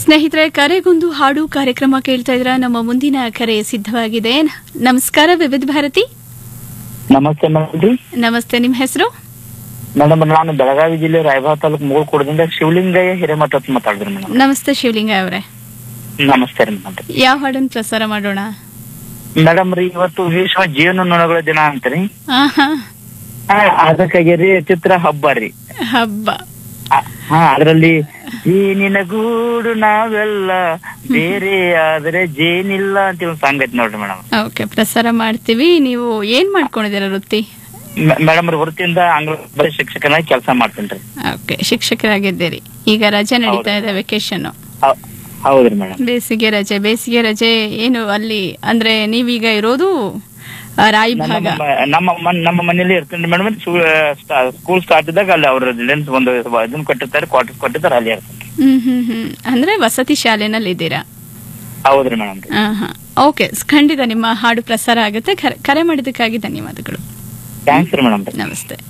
ಸ್ನೇಹಿತರೆ ಕರೆಗೊಂದು ಹಾಡು ಕಾರ್ಯಕ್ರಮ ಕೇಳ್ತಾ ಇದ್ರ ನಮ್ಮ ಮುಂದಿನ ಕರೆ ಸಿದ್ಧವಾಗಿದೆ ನಮಸ್ಕಾರ ವಿವಿಧ ಭಾರತಿ ನಮಸ್ತೆ ಮೇಡಮ್ ರೀ ನಮಸ್ತೆ ನಿಮ್ಮ ಹೆಸರು ಮೇಡಮ್ ನಾನು ಬೆಳಗಾವಿ ಜಿಲ್ಲೆ ರಾಯಬಾಗ್ ತಾಲೂಕು ಮೂಳ್ಕೋಡದಿಂದ ಶಿವಲಿಂಗಯ್ಯ ಹಿರೇಮಠ ಅಂತ ಮಾತಾಡಿದ್ರಿ ಮೇಡಮ್ ನಮಸ್ತೆ ಶಿವಲಿಂಗ ಅವರೇ ನಮಸ್ತೆ ರೀ ಮೇಡಮ್ ಯಾವ ಹಾಡನ್ನು ಪ್ರಸಾರ ಮಾಡೋಣ ಮೇಡಮ್ ರೀ ಇವತ್ತು ವಿಶ್ವ ಜೀವನ ನೊಣಗಳ ದಿನ ಅಂತ್ರಿ ಆಹಾ ಆ, ಅದಕ್ಕಾಗಿ ರೀ ಚಿತ್ರ ಹಬ್ಬ ರೀ ಹಬ್ಬ ಆ, ಹಾ ಅದರಲ್ಲಿ ಜೇನಿನ ಗೂಡು ನಾವೆಲ್ಲ ಬೇರೆ ಆದ್ರೆ ಜೇನಿಲ್ಲ ಅಂತ ಒಂದು ಸಾಂಗ್ ಐತಿ ನೋಡ್ರಿ ಮೇಡಮ್ ಓಕೆ ಪ್ರಸಾರ ಮಾಡ್ತೀವಿ ನೀವು ಏನ್ ಮಾಡ್ಕೊಂಡಿದ್ದೀರ ವೃತ್ತಿ ಮೇಡಮ್ ರೀ ವೃತ್ತಿಯಿಂದ ಆಂಗ್ಲ ಭಾಷೆ ಶಿಕ್ಷಕನಾಗಿ ಕೆಲಸ ಮಾಡ್ತೀನಿ ರೀ ಓಕೆ ಶಿಕ್ಷಕರಾಗಿದ್ದೀರಿ ಈಗ ರಜೆ ನಡೀತಾ ಇದೆ ವೆಕೇಶನ್ ಹೌ- ಹೌದ್ರಿ ಮೇಡಮ್ ಬೇಸಿಗೆ ರಜೆ ಬೇಸಿಗೆ ರಜೆ ಏನು ಅಲ್ಲಿ ಅಂದ್ರೆ ನೀವೀಗ ಇರೋದು ಆ, ರಾಯಿ ನಮ್ಮ ಭಾಗ ಮ- ನಮ್ಮ ಮನ್- ನಮ್ಮ ಮನೇಲಿ ಇರ್ತೀನಿ ಮೇಡಮ್ ಸ್ಕೂಲ್ ಸ್ಟಾರ್ಟ್ ಇದ್ದಾಗ ಅಲ್ಲಿ ಅವ್ರ ರೆಸಿಡೆನ್ಸ್ ಒಂದು ಇದನ್ನ ಕೊಟ್ಟಿರ್ತಾರೆ ಕ್ವಾರ್ಟರ್ಸ್ ಕೊಟ್ಟಿರ್ತಾರೆ ಅಲ್ಲಿ ಇರ್ತೀನಿ ಹ್ಮ್ ಹ್ಮ್ ಹ್ಮ್ ಅಂದ್ರೆ ವಸತಿ ಶಾಲೆನಲ್ಲಿ ಇದ್ದೀರಾ ಹೌದ್ರಿ ಮೇಡಮ್ ರೀ ಹಾ ಓಕೆ ಖಂಡಿತ ನಿಮ್ಮ ಹಾಡು ಪ್ರಸಾರ ಆಗುತ್ತೆ ಕರೆ- ಕರೆ ಮಾಡಿದ್ದಕ್ಕಾಗಿ ಧನ್ಯವಾದಗಳು ಥ್ಯಾಂಕ್ಸ್ ರೀ ಮೇಡಮ್ ರೀ ನಮಸ್ತೆ